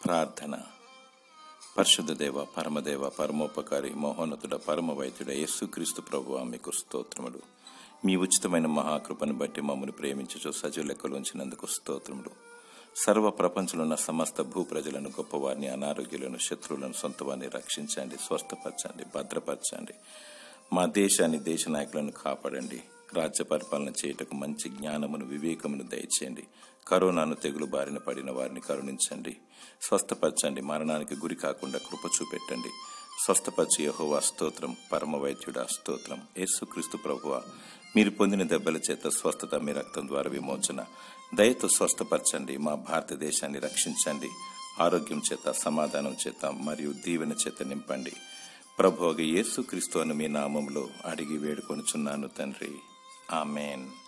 ప్రార్థన పరిశుద్ధ దేవ పరమదేవ పరమోపకారి మహోన్నతుడ పరమ వైద్యుడ యేసుక్రీస్తు ప్రభు మీకు స్తోత్రములు మీ ఉచితమైన మహాకృపను బట్టి మమ్మల్ని ప్రేమించుచు సజీవ లెక్కలు ఉంచినందుకు స్తోత్రములు సర్వ ప్రపంచంలో ఉన్న సమస్త భూ ప్రజలను గొప్పవారిని అనారోగ్యులను శత్రువులను సొంతవారిని రక్షించండి స్వస్థపరచండి భద్రపరచండి మా దేశాన్ని దేశ నాయకులను కాపాడండి రాజ్య పరిపాలన చేయుటకు మంచి జ్ఞానమును వివేకమును దయచేయండి కరోనాను తెగులు బారిన పడిన వారిని కరుణించండి స్వస్థపరచండి మరణానికి గురి కాకుండా కృప చూపెట్టండి స్వస్థపరిచి యహోవా స్తోత్రం పరమ వైద్యుడా స్తోత్రం యేసుక్రీస్తు ప్రభువ మీరు పొందిన దెబ్బల చేత స్వస్థత మీ రక్తం ద్వారా విమోచన దయతో స్వస్థపరచండి మా భారతదేశాన్ని రక్షించండి ఆరోగ్యం చేత సమాధానం చేత మరియు దీవెన చేత నింపండి ప్రభోగ యేసుక్రీస్తు అను మీ నామంలో అడిగి వేడుకొనుచున్నాను తండ్రి ఆమెన్